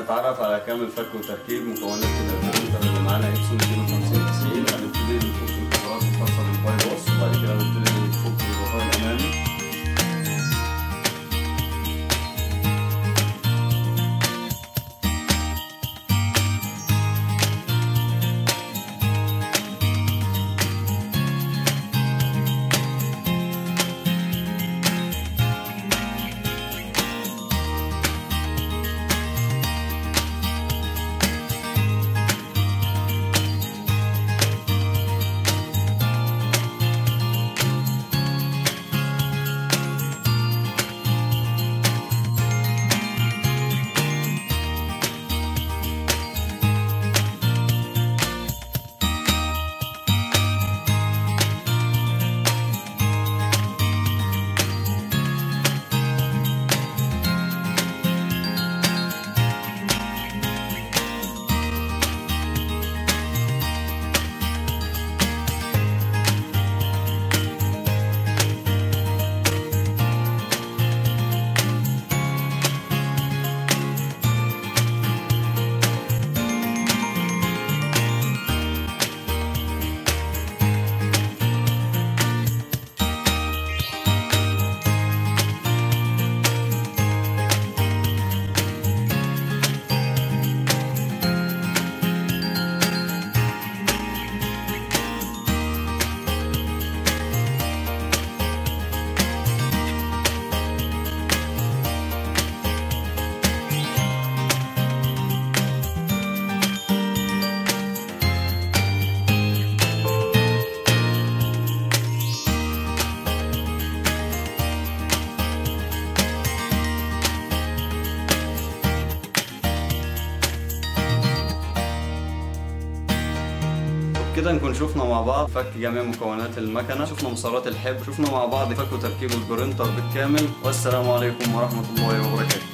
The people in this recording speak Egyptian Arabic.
هنتعرف على كامل فك وتركيب مكونات البرينتر اللي معانا اكسون 250 90 هنبتدي نفك الكفرات الخاصه بالباي بوس وبعد كده نبتدي نفك الغطاء الامامي كده نكون شفنا مع بعض فك جميع مكونات المكنه شفنا مسارات الحبر شفنا مع بعض فك وتركيب البرينتر بالكامل والسلام عليكم ورحمه الله وبركاته